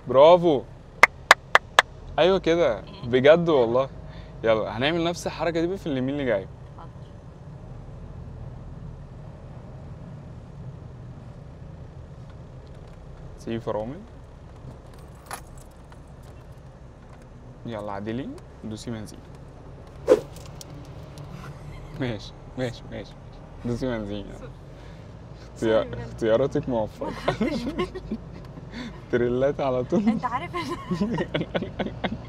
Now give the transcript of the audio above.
برافو ايوه كده بجد والله يلا هنعمل نفس الحركه دي بقى في اليمين اللي جاي حاضر سيبي فرامل يلا عدلي دوسي بنزين ماشي ماشي ماشي دوسي بنزين يلا. اختيار- بجد. اختياراتك موفقة تريلات على طول انت عارف إن-